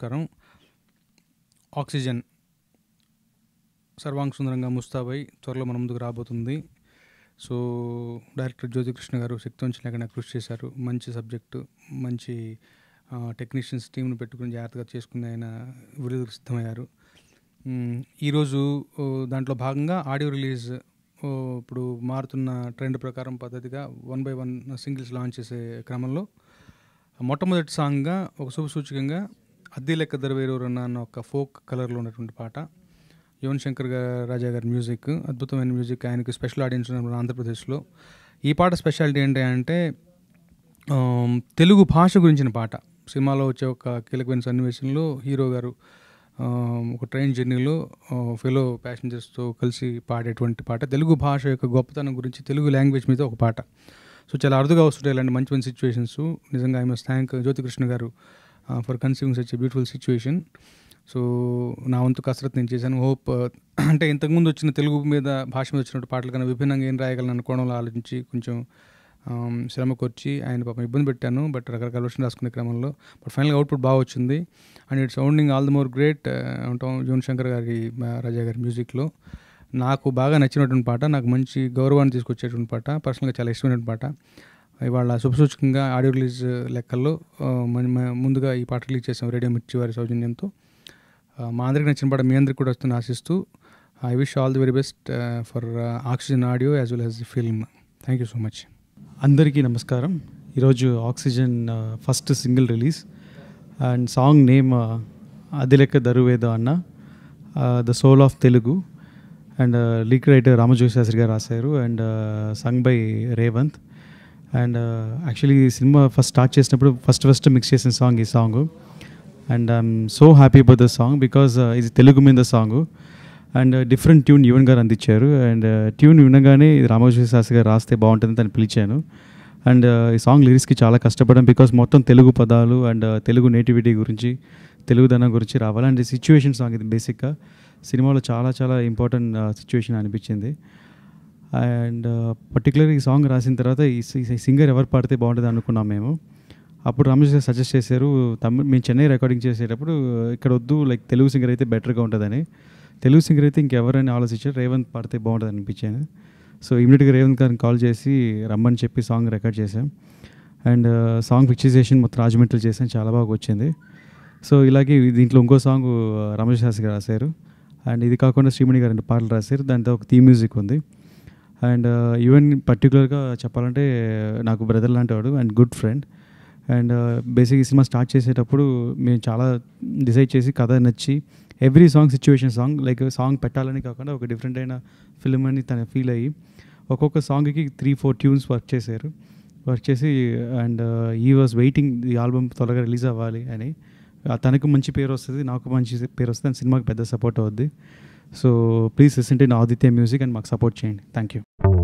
నమస్కారం ఆక్సిజన్ సర్వాంగ సుందరంగా ముస్తాబై త్వరలో మన ముందుకు రాబోతుంది సో డైరెక్టర్ జ్యోతికృష్ణ గారు శక్తివంచన లేకుండా కృషి చేశారు మంచి సబ్జెక్టు మంచి టెక్నీషియన్స్ టీంను పెట్టుకుని జాగ్రత్తగా చేసుకుని ఆయన విడుదలకు సిద్ధమయ్యారు మ్, ఈరోజు ఓ, దాంట్లో భాగంగా ఆడియో రిలీజ్ ఓ, ఇప్పుడు మారుతున్న ట్రెండ్ ప్రకారం పద్ధతిగా one by one singles launch చేసే క్రమంలో మొట్టమొదటి సాంగ్గా ఒక శుభసూచకంగా అద్దె లెక్క దరవేరూరన్న అన్న ఒక ఫోక్ కలర్లో ఉన్నటువంటి పాట యువన్ శంకర్ గా రాజా గారి మ్యూజిక్ అద్భుతమైన మ్యూజిక్ ఆయనకి స్పెషల్ ఆడియన్స్ ఉన్నారు మన ఆంధ్రప్రదేశ్లో ఈ పాట స్పెషాలిటీ ఏంటి అంటే ఆమ్, తెలుగు భాష గురించిన పాట సినిమాలో వచ్చే ఒక కీలకమైన సన్నివేశంలో హీరో గారు ఆమ్, ఒక ట్రైన్ జర్నీలో ఫెలో ప్యాసింజర్స్తో కలిసి పాడేటువంటి పాట తెలుగు భాష యొక్క గొప్పతనం గురించి తెలుగు లాంగ్వేజ్ మీద ఒక పాట సో చాలా అరుదుగా వస్తుంటాయి ఇలాంటి మంచి మంచి సిచ్యువేషన్స్ నిజంగా I must thank Jyothikrishna garu for conceiving such beautiful situation so నా వంతు కసరత్ నేను చేశాను హోప్ అంటే ఇంతకుముందు వచ్చిన తెలుగు మీద భాష మీద వచ్చినట్టు పాటల కన్నా విభిన్నంగా ఏం రాయగలను అన్న కోణంలో ఆలోచించి కొంచెం ఆమ్, శ్రమ కొర్చి ఆయన పాపం ఇబ్బంది పెట్టాను బట్ రకరకాల వర్షన్ రాసుకునే క్రమంలో బట్ ఫైనల్గా అవుట్పుట్ బాగా వచ్చింది and it's sounding all the more great ఉంటాం యువన్ శంకర్ గారి ఆ, రాజా గారి మ్యూజిక్లో నాకు బాగా నచ్చినటువంటి పాట నాకు మంచి గౌరవాన్ని తీసుకొచ్చేటువంటి పాట పర్సనల్గా చాలా ఇష్టమైనటువంటి పాట ఇవాళ శుభసూచకంగా ఆడియో రిలీజ్ లెక్కల్లో ఆ, మన- మన- ముందుగా ఈ పాట రిలీజ్ చేసాం రేడియో మిర్చి వారి సౌజన్యంతో ఆ, మా అందరికి నచ్చిన పాట మీ అందరికి కూడా వస్తుంది ఆశిస్తూ I wish all the very best for Oxygen audio as well as the film thank you so much అందరికీ నమస్కారం ఈరోజు Oxygen first single release and song name అదిలెక్క దరువేద అన్న the soul of Telugu and lyric writer Ramajogi Sastry garu రాశారు and sung by Revanth and actually ఈ cinema first start చేసినప్పుడు first first mix చేసిన సాంగ్ ఈ song and I'm so happy about the song because ఇది తెలుగు మీద song and different tune Yuvan garu అందించారు and tune వినగానే ఇది రామోజీ శాస్త్రి గారు రాస్తే బాగుంటుంది తను పిలిచాను అండ్ ఈ సాంగ్ లిరిక్స్కి చాలా కష్టపడ్డాం బికాస్ మొత్తం తెలుగు పదాలు అండ్ తెలుగు నేటివిటీ గురించి తెలుగుదనం గురించి రావాలి అండ్ సిచ్యువేషన్ సాంగ్ ఇది బేసిక్గా సినిమాలో చాలా చాలా ఇంపార్టెంట్ సిచ్యువేషన్ అనిపించింది అండ్ పర్టికులర్గా ఈ సాంగ్ రాసిన తర్వాత ఈ సింగర్ ఎవరు పాడితే బాగుంటుంది అనుకున్నాం మేము అప్పుడు రమేష్ గారు సజెస్ట్ చేశారు తమిళ మేము చెన్నై రికార్డింగ్ చేసేటప్పుడు ఇక్కడ వద్దు లైక్ తెలుగు సింగర్ అయితే బెటర్గా ఉంటుందని తెలుగు సింగర్ అయితే ఇంకెవరైనా ఆలోచించారు రేవంత్ పాడితే బాగుంటుంది అనిపించాను సో ఇమీడియట్గా రేవంత్ గారిని కాల్ చేసి రమ్మని చెప్పి సాంగ్ రికార్డ్ చేసాం అండ్ సాంగ్ పిక్చరైజేషన్ మొత్తం రాజమండ్రి చేసాం చాలా బాగా వచ్చింది సో ఇలాగే దీంట్లో ఇంకో సాంగ్ రమేష్ శాస్త్రి గారు రాశారు అండ్ ఇది కాకుండా శ్రీమణి గారు రెండు పాటలు రాశారు దాంతో ఒక థీమ్ మ్యూజిక్ ఉంది అండ్ ఈవెన్ పర్టికులర్గా చెప్పాలంటే నాకు బ్రదర్ లాంటి వాడు and good friend and basic ఈ సినిమా స్టార్ట్ చేసేటప్పుడు మేము చాలా డిసైడ్ చేసి కథ నచ్చి every song situation song like song పెట్టాలని కాకుండా ఒక డిఫరెంట్ అయిన ఫిల్మ్ అని తను ఫీల్ అయ్యి ఒక్కొక్క సాంగ్కి త్రీ ఫోర్ ట్యూన్స్ వర్క్ చేశారు వర్క్ చేసి అండ్ ఈ వాజ్ వెయిటింగ్ ఈ ఆల్బమ్ త్వరగా రిలీజ్ అవ్వాలి అని ఆ తనకు మంచి పేరు వస్తుంది నాకు మంచి పేరు వస్తుంది అండ్ సినిమాకి పెద్ద సపోర్ట్ అవుద్ది so please listen to Aditya music and మాకు సపోర్ట్ చేయండి థ్యాంక్ యూ